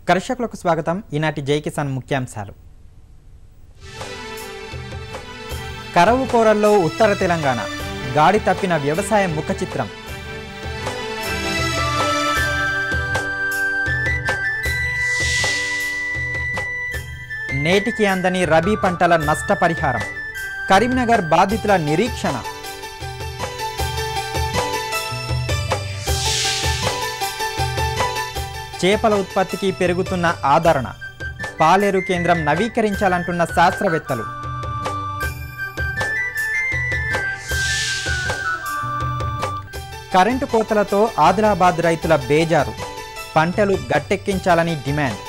కర్షకులకు స్వాగతం ఈనాటి జై కిసాన్ ముఖ్యాంశాలు కరవు కోరల్లో ఉత్తర తెలంగాణ గాడి తప్పిన వ్యవసాయ ముఖ చిత్రం నేటికి అందని రబీ పంటల నష్టపరిహారం కరీంనగర్ బాధితుల నిరీక్షణ చేపల ఉత్పత్తికి పెరుగుతున్న ఆదరణ పాలేరు కేంద్రం నవీకరించాలంటున్న శాస్త్రవేత్తలు కరెంటు కోతలతో ఆదిలాబాద్ రైతుల బేజారు పంటలు గట్టెక్కించాలని డిమాండ్